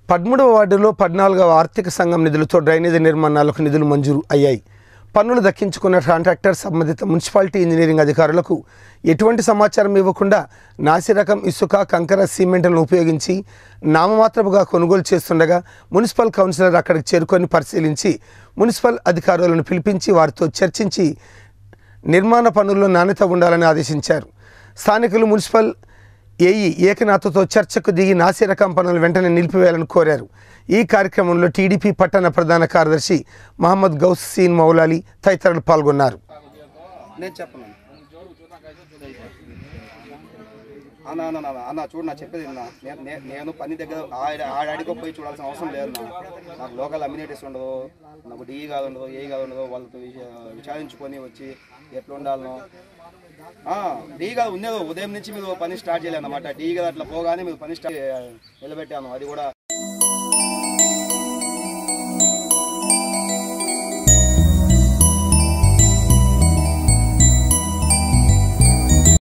పదమూడవ వార్డులో పద్నాలుగవ ఆర్థిక సంఘం నిధులతో డ్రైనేజీ నిర్మాణాలకు నిధులు మంజూరు అయ్యాయి పన్నులు దక్కించుకున్న కాంట్రాక్టర్ సంబంధిత మున్సిపాలిటీ ఇంజనీరింగ్ అధికారులకు ఎటువంటి సమాచారం ఇవ్వకుండా నాసిరకం ఇసుక కంకర సిమెంట్లను ఉపయోగించి నామమాత్రముగా కొనుగోలు చేస్తుండగా మున్సిపల్ కౌన్సిలర్ అక్కడికి చేరుకొని పరిశీలించి మున్సిపల్ అధికారులను పిలిపించి వారితో చర్చించి నిర్మాణ పనుల్లో నాణ్యత ఉండాలని ఆదేశించారు స్థానికులు మున్సిపల్ ఏఈ ఏకనాథ్తో చర్చకు దిగి నాసిరకం పనులు వెంటనే నిలిపివేయాలని కోరారు ఈ కార్యక్రమంలో టీడీపీ పట్టణ ప్రధాన కార్యదర్శి మహమ్మద్ గౌస్ సీన్ మౌలాలి తదితరులు పాల్గొన్నారు నేను చెప్పను అన్న అన్న అన్న, అన్న చూడు నా చెప్పేది అన్న నేను నే- నేను పని దగ్గర ఆడ ఆడాడికో పోయి చూడాల్సిన అవసరం లేదు అన్న నాకు లోకల్ అమ్యూనిటీస్ ఉండదు నాకు డిఈ కాదు ఉండదు ఏ కాదు ఉండదు వాళ్ళతో విచ- విచారించుకొని వచ్చి ఎట్లా ఉండాలనో డీ కాదు ఉండేది ఉదయం నుంచి మీరు పని స్టార్ట్ చేయలేదు అనమాట డీ కాదు అట్లా పోగానే మీరు పని స్టార్ట్ నిలబెట్టాను అది కూడా